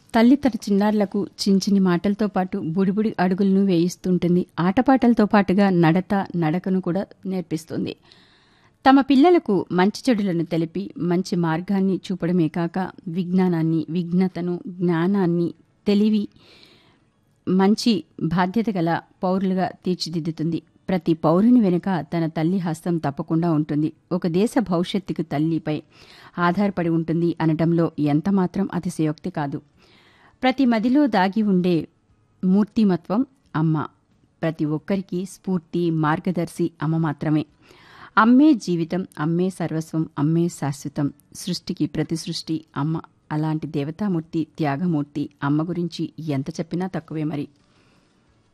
తల్లి తన చిన్నారులకు చిన్ని మాటలతో పాటు బుడిబుడి అడుగులను వేయిస్తుంటుంది ఆటపాటలతో పాటుగా నడత నడకను కూడా నేర్పిస్తుంది తమ పిల్లలకు మంచి చెడులను తెలిపి మంచి మార్గాన్ని చూపడమే కాక విజ్ఞానాన్ని విఘ్నతను జ్ఞానాన్ని తెలివి మంచి బాధ్యత గల పౌరులుగా తీర్చిదిద్దుతుంది ప్రతి పౌరుని వెనుక తన తల్లి హస్తం తప్పకుండా ఉంటుంది ఒక దేశ భవిష్యత్తుకు తల్లిపై ఆధారపడి ఉంటుంది అనటంలో ఎంతమాత్రం అతిశయోక్తి కాదు ప్రతి మదిలో దాగి ఉండే మూర్తిమత్వం అమ్మ ప్రతి ఒక్కరికి స్ఫూర్తి మార్గదర్శి అమ్మ మాత్రమే అమ్మే జీవితం అమ్మే సర్వస్వం అమ్మే శాశ్వతం సృష్టికి ప్రతి సృష్టి అమ్మ అలాంటి దేవతామూర్తి త్యాగమూర్తి అమ్మ గురించి ఎంత చెప్పినా తక్కువే మరి